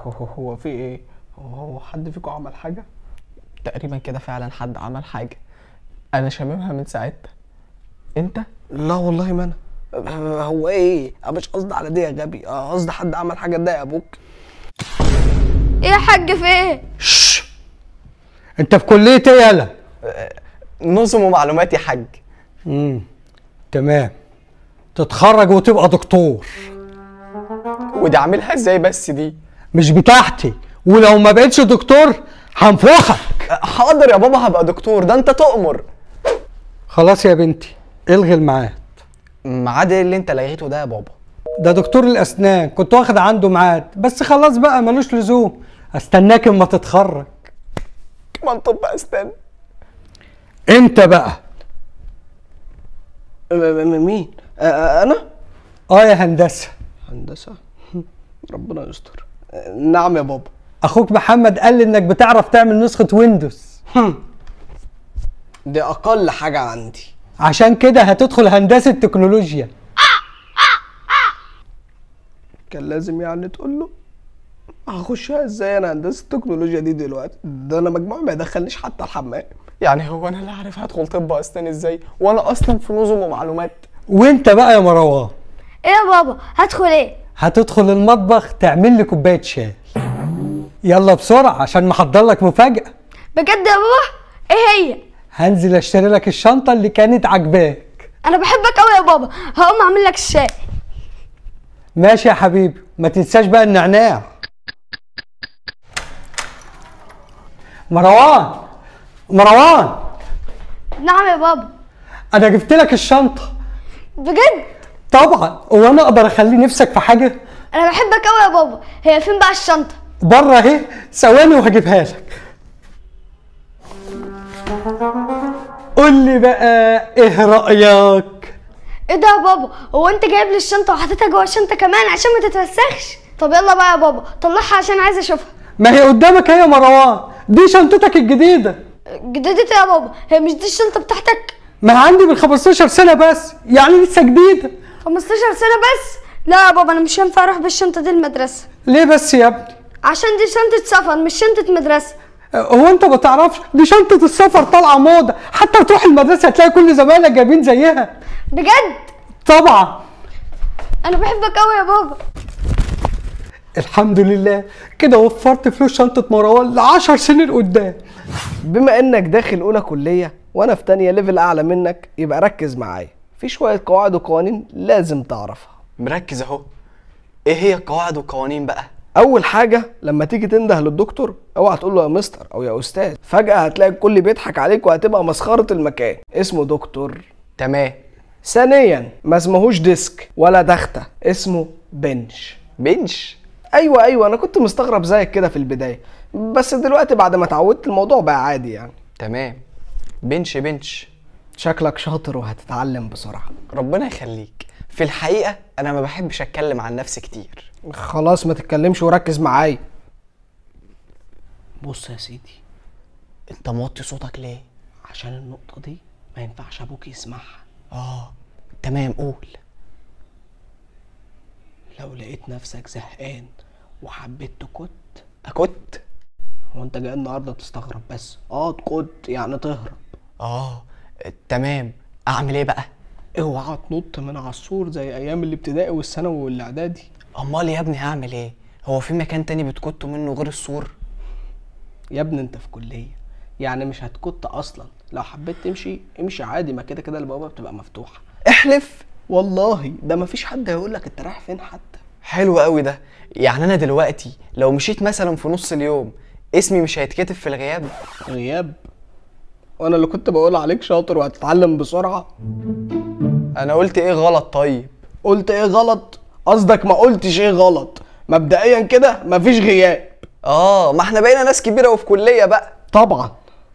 هو, هو في ايه هو حد فيكم عمل حاجه تقريبا كده فعلا حد عمل حاجه انا شاممها من ساعتها انت لا والله ما انا هو ايه انا مش قصدي على دي يا غبي آه، قصدي حد عمل حاجه تضايق ابوك ايه يا حاج في ايه شش انت في كليه ايه يالا نظم ومعلومات يا حاج امم تمام تتخرج وتبقى دكتور ودي عاملها ازاي بس دي مش بتاعتي ولو ما بقتش دكتور هنفخك حاضر يا بابا هبقى دكتور ده انت تؤمر خلاص يا بنتي الغي الميعاد ميعاد ايه اللي انت لغيته ده يا بابا ده دكتور الاسنان كنت واخد عنده ميعاد بس خلاص بقى ملوش لزوم استناك اما تتخرج كمان طب اسنان انت بقى مين آه، انا اه يا هندسه هندسه ربنا يستر نعم يا بابا اخوك محمد قال لي انك بتعرف تعمل نسخه ويندوز دي اقل حاجه عندي عشان كده هتدخل هندسه تكنولوجيا كان لازم يعني تقول له هخشها ازاي انا هندسه التكنولوجيا دي دلوقتي ده انا مجموعي ما يدخلنيش حتى الحمام يعني هو انا اللي عارف هدخل طب اسنان ازاي وانا اصلا في نظم ومعلومات وانت بقى يا مروان ايه يا بابا هدخل ايه هتدخل المطبخ تعمل لي كوبايه شاي يلا بسرعه عشان محضر لك مفاجاه بجد يا بابا ايه هي هنزل اشتري لك الشنطه اللي كانت عاجباك انا بحبك قوي يا بابا هقوم اعمل لك الشاي ماشي يا حبيبي ما تنساش بقى النعناع مروان مروان نعم يا بابا انا جبت لك الشنطه بجد طبعا هو انا اقدر اخلي نفسك في حاجه انا بحبك قوي يا بابا هي فين بقى الشنطه بره اهي ثواني وهجيبها لك قول لي بقى ايه رايك ايه ده يا بابا هو انت جايب لي الشنطه وحطيتها جوه الشنطه كمان عشان ما تتوسخش طب يلا بقى يا بابا طلعها عشان عايزه اشوفها ما هي قدامك اهي يا مروان دي شنطتك الجديده جدتي يا بابا هي مش دي الشنطه بتاعتك ما عندي من 15 سنه بس يعني لسه جديده 15 سنه بس لا يا بابا انا مش هينفع اروح بالشنطه دي المدرسه ليه بس يا ابني عشان دي شنطه سفر مش شنطه مدرسه هو انت ما تعرفش دي شنطه السفر طالعه موضه حتى تروح المدرسه هتلاقي كل زمايلك جايبين زيها بجد طبعا انا بحبك قوي يا بابا الحمد لله كده وفرت فلوس شنطه مروان ل 10 سنين قدام بما انك داخل اولى كليه وانا في تانية ليفل اعلى منك يبقى ركز معايا في شويه قواعد وقوانين لازم تعرفها مركز اهو ايه هي القواعد والقوانين بقى اول حاجه لما تيجي تنده للدكتور اوعى تقول له يا مستر او يا استاذ فجاه هتلاقي الكل بيضحك عليك وهتبقى مسخره المكان اسمه دكتور تمام ثانيا ما اسمهوش ديسك ولا تخته اسمه بنش بنش ايوه ايوه انا كنت مستغرب زيك كده في البدايه بس دلوقتي بعد ما اتعودت الموضوع بقى عادي يعني تمام بنش بنش شكلك شاطر وهتتعلم بسرعه ربنا يخليك في الحقيقه انا ما بحبش اتكلم عن نفسي كتير خلاص ما تتكلمش وركز معايا بص يا سيدي انت موطي صوتك ليه عشان النقطه دي ما ينفعش ابوك يسمعها اه تمام قول لو لقيت نفسك زهقان وحبيت تكت اكت هو انت جاي النهارده تستغرب بس اه تكت يعني تهرب اه تمام اعمل ايه بقى اوعى تنط من على السور زي ايام الابتدائي والثانوي والاعدادي امال يا ابني هعمل ايه هو في مكان تاني بتكتوا منه غير السور يا ابني انت في كليه يعني مش هتكت اصلا لو حبيت تمشي امشي عادي ما كده كده البوابه بتبقى مفتوحه احلف والله ده مفيش حد هيقول لك انت رايح فين حتى حلو قوي ده يعني انا دلوقتي لو مشيت مثلا في نص اليوم اسمي مش هيتكتب في الغياب غياب وانا اللي كنت بقول عليك شاطر وهتتعلم بسرعه انا قلت ايه غلط طيب قلت ايه غلط قصدك ما قلتش ايه غلط مبدئيا كده مفيش غياب اه ما احنا بقينا ناس كبيره وفي كليه بقى طبعا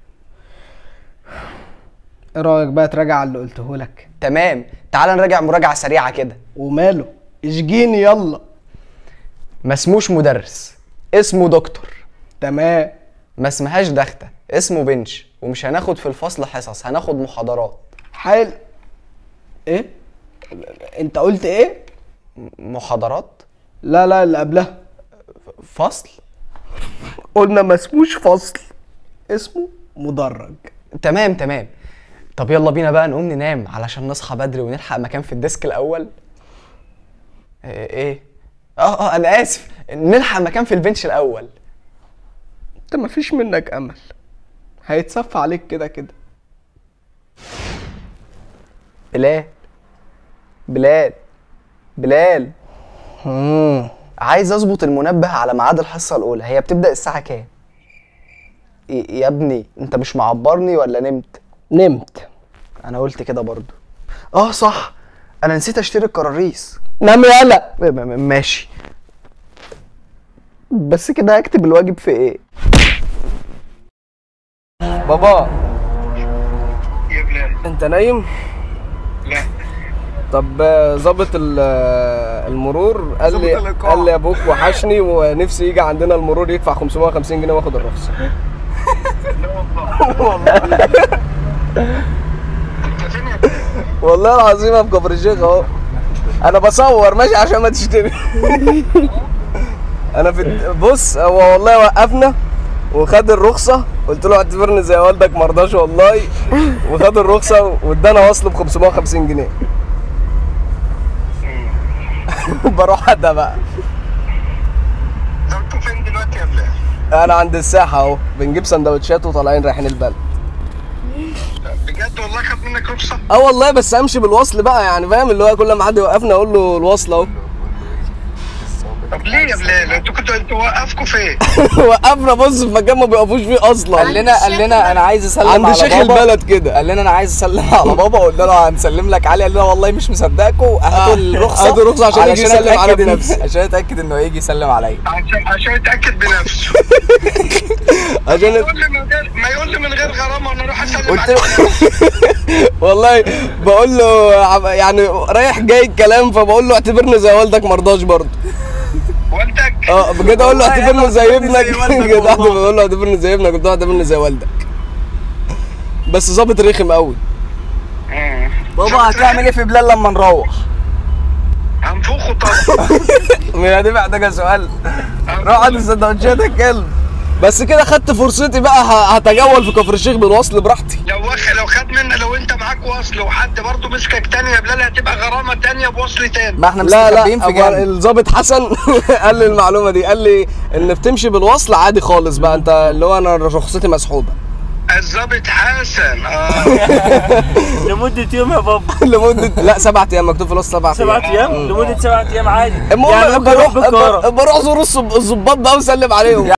ايه رايك بقى تراجع على اللي قلته لك تمام تعال نراجع مراجعه سريعه كده وماله اشجيني يلا ما اسموش مدرس اسمه دكتور تمام ما اسمهاش دخته اسمه بنش ومش هناخد في الفصل حصص هناخد محاضرات حلو ايه انت قلت ايه محاضرات لا لا اللي قبلها فصل قلنا ما اسموش فصل اسمه مدرج تمام تمام طب يلا بينا بقى نقوم ننام علشان نصحى بدري ونلحق مكان في الديسك الاول ايه إيه؟ اه اه انا اسف نلحق مكان في البنش الاول انت مفيش منك امل هيتصفى عليك كده كده بلال بلال بلال عايز اظبط المنبه على ميعاد الحصه الاولى هي بتبدا الساعه كام إيه- يا ابني انت مش معبرني ولا نمت نمت انا قلت كده برضو اه صح انا نسيت اشتري الكراريس نام يالا م- م- ماشي بس كده هكتب الواجب في ايه بابا يا بلال انت نايم لا طب آه، ظابط ال- آه، المرور قال لي قال لي ابوك وحشني ونفسي يجي عندنا المرور يدفع 550 جنيه واخد الرخصه لا والله انت فين يا بلال؟ والله العظيم أنا في كفر الشيخ اهو انا بصور ماشي عشان ما تشتري انا في الد- بص هو والله وقفنا وخد الرخصه قلت له اعتبرني زي والدك مرضاش والله وخد الرخصه وادانا وصل ب 550 جنيه بروح ده بقى طب انتوا فين دلوقتي يا بلال؟ انا عند الساحه اهو بنجيب سندوتشات وطالعين رايحين البلد بجد والله خد منك رخصه؟ اه والله بس امشي بالوصل بقى يعني فاهم اللي هو كل ما حد يوقفنا اقول له الوصل اهو طب ليه يا بلال؟ انتوا كنتوا انتوا وقفكوا فين؟ وقفنا بص في مكان ما بيقفوش فيه اصلا قال لنا قال لنا انا عايز اسلم عند على شيخ بابا. البلد كده قال لنا انا عايز اسلم على بابا قلنا له هنسلم لك علي قال لنا والله مش مصدقكم هاتوا الرخصه هاتوا الرخصة عشان يجي يسلم على أتأكد إن- بنفسه. عشان اتاكد انه يجي يسلم عليا عشان عشان يتاكد بنفسه عشان يقول لي من غير ما يقول لي من غير غرامه وانا اروح اسلم قلت عليه والله بقول له عم- يعني رايح جاي الكلام فبقول له اعتبرني زي والدك مرضاش برضه والدك اه بجد اقول له والله اعتبرني يلا زي اعتبرني ابنك زي والدك بجد والله. بقول له اعتبرني زي ابنك قلت له اعتبرني زي والدك بس ظابط رخم قوي مم. بابا هتعمل ايه في بلال لما نروح هنفوخه طبعا هي دي محتاجه سؤال روح هات السندوتشات يا كلب بس كده خدت فرصتي بقى ه- هتجول في كفر الشيخ بالوصل براحتي لو واخ لو خد منا لو انت معاك وصل وحد برضه مسكك تاني يا بلال هتبقى غرامه تانيه بوصل تاني ما احنا لا مستخبيين لا في أبو- جنب الظابط حسن قال لي المعلومه دي قال لي ان بتمشي بالوصل عادي خالص بقى انت اللي هو انا رخصتي مسحوبه الظابط حسن اه لمدة يوم يا بابا لمده لا سبعة ايام مكتوب في الوصل سبعة سبعة ايام لمدة سبعة ايام عادي المهم يعني ممكن بروح اروح بكارة بروح ازور الصب- الظباط بقى واسلم عليهم